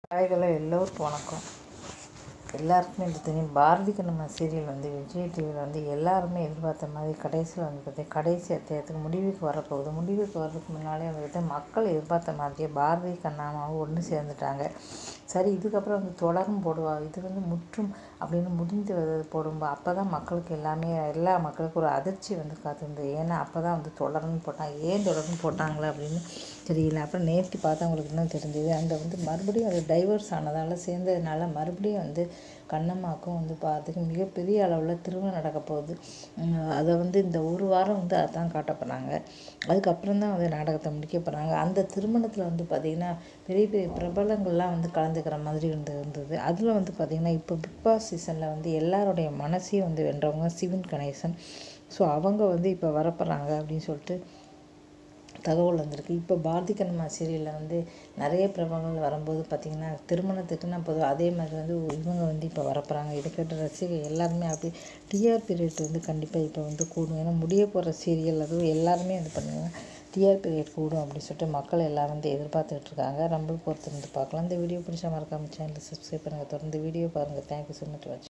ஹாய்களோ எல்லோருக்கும் வணக்கம் எல்லாருக்குமே எனக்கு தெரியும் பாரதி கண்ணம்மா சீரியல் வந்து விஜய் டிவியில் வந்து எல்லாருமே எதிர்பார்த்த மாதிரி கடைசியில் வந்து பார்த்தி கடைசி அத்தியாயத்துக்கு முடிவுக்கு வரப்போகுது முடிவுக்கு வர்றதுக்கு முன்னாலே வந்து பார்த்திங்கன்னா மக்கள் எதிர்பார்த்த மாதிரியே பாரதி கண்ணம்மாவும் ஒன்று சேர்ந்துட்டாங்க சரி இதுக்கப்புறம் வந்து தொடரும் போடுவா இது வந்து முற்றும் அப்படின்னு முடிந்து போடும்போது அப்போ தான் மக்களுக்கு எல்லாமே எல்லா மக்களுக்கும் ஒரு அதிர்ச்சி வந்து காத்திருந்தது ஏன்னா அப்போ தான் வந்து தொடரும்னு போட்டாங்க ஏன் தொடரும்னு போட்டாங்களே அப்படின்னு தெரியல அப்புறம் நேற்று பார்த்தவங்களுக்கு இன்னும் தெரிஞ்சது அந்த வந்து மறுபடியும் அது டைவர்ஸ் ஆனதால் சேர்ந்ததுனால மறுபடியும் வந்து கண்ணம்மாவுக்கும் வந்து பார்த்துக்கு மிகப்பெரிய அளவில் திருமணம் நடக்க போகுது அதை வந்து இந்த ஒரு வாரம் வந்து அதான் காட்ட போகிறாங்க அதுக்கப்புறம் தான் வந்து நாடகத்தை முடிக்க போகிறாங்க அந்த திருமணத்தில் வந்து பார்த்திங்கன்னா பெரிய பெரிய பிரபலங்கள்லாம் வந்து கலந்துக்கிற மாதிரி இருந்து இருந்தது அதில் வந்து பார்த்திங்கன்னா இப்போ பிக் பாஸ் சீசனில் வந்து எல்லாருடைய மனசையும் வந்து வென்றவங்க சிவன் கணேசன் ஸோ அவங்க வந்து இப்போ வரப்போகிறாங்க அப்படின்னு சொல்லிட்டு தகவல் வந்திருக்கு இப்போ பாரதி கண்ணம்மா சீரியலில் வந்து நிறைய பிரபலங்கள் வரும்போது பார்த்திங்கன்னா திருமணத்துக்குன்னா பொதுவாக அதே மாதிரி வந்து இவங்க வந்து இப்போ வரப்போகிறாங்க இதை கேட்ட ரசிகர் எல்லாருமே அப்படி டிஆர்பி ரேட் வந்து கண்டிப்பாக இப்போ வந்து கூடும் ஏன்னா முடிய போகிற சீரியல் அதுவும் எல்லாருமே வந்து பண்ணுவாங்க டிஆர்பி ரேட் கூடும் அப்படின்னு சொல்லிட்டு மக்கள் எல்லாம் வந்து எதிர்பார்த்துட்டு இருக்காங்க நம்மளும் பொறுத்து இருந்து பார்க்கலாம் இந்த வீடியோ பிடிச்சா மறக்காம சேனலை சப்ஸ்கிரைப் பண்ணுங்கள் தொடர்ந்து வீடியோ பாருங்கள் தேங்க்யூ ஸோ மச் வாட்ச்